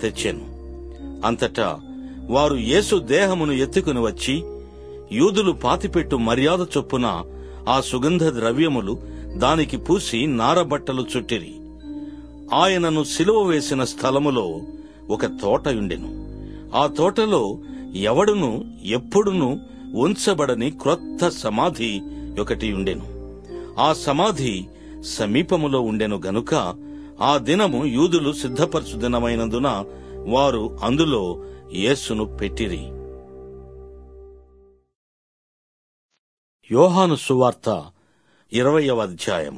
తెచ్చెను అంతటా వారు యేసు దేహమును ఎత్తుకుని వచ్చి యూదులు పాతిపెట్టు మర్యాద చొప్పున ఆ సుగంధ ద్రవ్యములు దానికి పూసి నారబట్టలు చుట్టిరి ఆయనను సిలువ వేసిన స్థలములో ఒక తోట ఉండెను ఆ తోటలో ఎవడును ఎప్పుడును ఉంచబడని క్రొత్త సమాధి ఒకటి ఉండెను ఆ సమాధి సమీపములో ఉండెను గనుక ఆ దినము యూదులు సిద్ధపరచు దినమైనందున వారు అందులో యేసును పెట్టిరి యోహాను సువార్త ఇరవయవ అధ్యాయము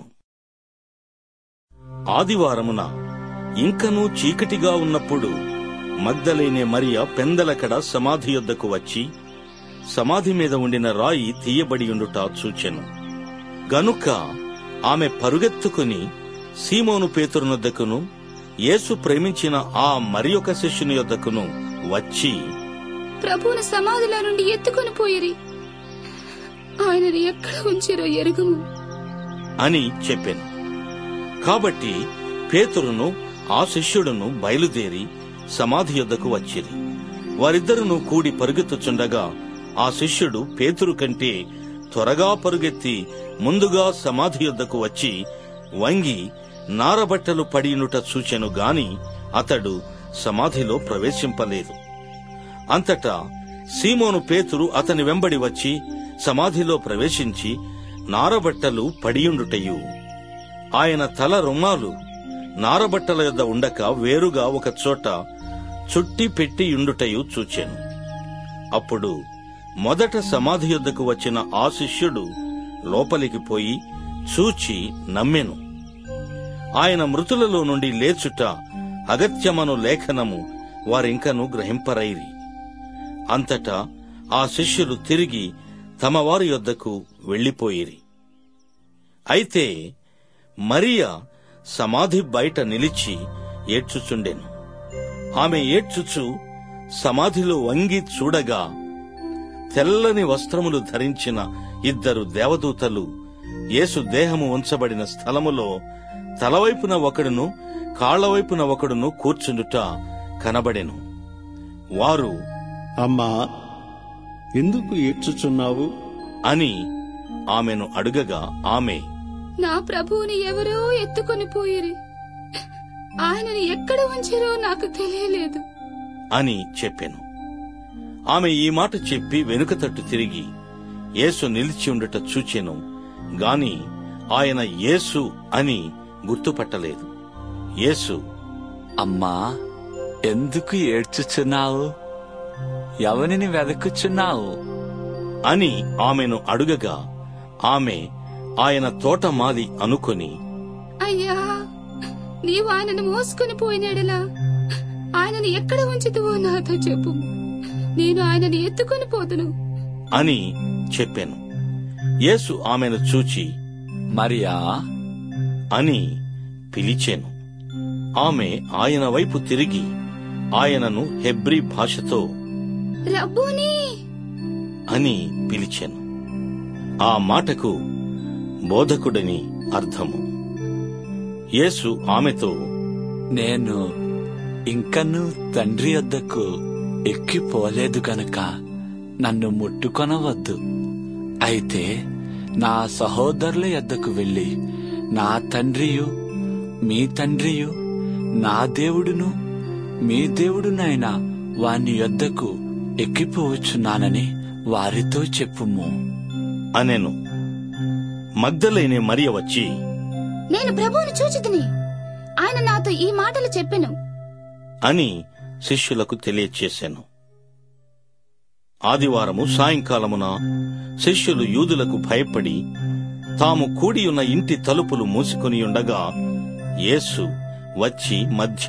ఆదివారమున ఇంకనూ చీకటిగా ఉన్నప్పుడు మగ్ధలేనే మరియ పెందలకడ సమాధి యొద్దకు వచ్చి సమాధి మీద ఉండిన రాయి తీయబడి ఉండుట చూచెను గనుక ఆమె పరుగెత్తుకుని సీమోను పేతురునొద్దకును యేసు ప్రేమించిన ఆ మరి ఒక శిష్యుని యొద్దకును వచ్చి ప్రభువును సమాధిలో నుండి ఎత్తుకొని పోయిరి ఆయనని ఎక్కడ ఉంచిరో ఎరుగుము అని చెప్పాను కాబట్టి పేతురును ఆ శిష్యుడును బయలుదేరి సమాధి యొద్దకు వచ్చిరి వారిద్దరును కూడి పరుగెత్తుచుండగా ఆ శిష్యుడు పేతురు కంటే త్వరగా పరుగెత్తి ముందుగా సమాధి యొద్దకు వచ్చి వంగి నారబట్టలు పడియునుట చూచెను గాని అతడు సమాధిలో ప్రవేశింపలేదు అంతటా సీమోను పేతురు అతని వెంబడి వచ్చి సమాధిలో ప్రవేశించి నారబట్టలు పడియుండుటయు ఆయన తల రుమాలు నారబట్టల యొద్ద ఉండక వేరుగా ఒక చోట చుట్టి పెట్టి యుండుటయు చూచెను అప్పుడు మొదట సమాధి యొద్దకు వచ్చిన ఆ శిష్యుడు లోపలికి పోయి చూచి నమ్మెను ఆయన మృతులలో నుండి లేచుట అగత్యమను లేఖనము వారింకను గ్రహింపరైరి అంతటా ఆ శిష్యులు తిరిగి తమ వారి యొద్దకు వెళ్లిపోయిరి అయితే మరియా సమాధి బయట నిలిచి ఏడ్చుచుండెను ఆమె ఏడ్చుచు సమాధిలో వంగి చూడగా తెల్లని వస్త్రములు ధరించిన ఇద్దరు దేవదూతలు యేసు దేహము ఉంచబడిన స్థలములో తలవైపున ఒకడును కాళ్లవైపున ఒకడును కూర్చుండుట కనబడెను వారు అమ్మా ఎందుకు ఏడ్చుచున్నావు అని ఆమెను అడుగగా ఆమె నా ప్రభువుని ఎవరో ఎత్తుకొని పోయిరి ఆయనని ఎక్కడ ఉంచిరో నాకు తెలియలేదు అని చెప్పెను ఆమె ఈ మాట చెప్పి వెనుక తట్టు తిరిగి యేసు నిలిచి ఉండుట చూచెను గాని ఆయన యేసు అని గుర్తుపట్టలేదు యేసు అమ్మా ఎందుకు ఏడ్చుచున్నావు ఎవరిని వెదకుచున్నావు అని ఆమెను అడుగగా ఆమె ఆయన తోటమాలి అనుకొని అయ్యా నీవు ఆయనను మోసుకొని పోయినాడలా ఆయనని ఎక్కడ ఉంచుతువో నాతో చెప్పు నేను ఆయనని ఎత్తుకొని పోదును అని చెప్పెను యేసు ఆమెను చూచి మరియా అని పిలిచెను ఆమె ఆయన వైపు తిరిగి ఆయనను హెబ్రీ భాషతో రబ్బూని అని పిలిచెను ఆ మాటకు బోధకుడని అర్థము యేసు ఆమెతో నేను ఇంకను తండ్రి వద్దకు ఎక్కిపోలేదు గనక నన్ను ముట్టుకొనవద్దు అయితే నా సహోదరుల యొద్దకు వెళ్ళి నా తండ్రియు మీ తండ్రియు నా దేవుడును మీ దేవుడునైనా వాని యొద్దకు ఎక్కిపోవచ్చున్నానని వారితో చెప్పుము అనెను మగ్ధలేనే మరియ వచ్చి నేను ప్రభువుని చూచితిని ఆయన నాతో ఈ మాటలు చెప్పెను అని శిష్యులకు తెలియచేశాను ఆదివారము సాయంకాలమున శిష్యులు యూదులకు భయపడి తాము కూడియున్న ఇంటి తలుపులు మూసుకొని ఉండగా యేసు వచ్చి మధ్య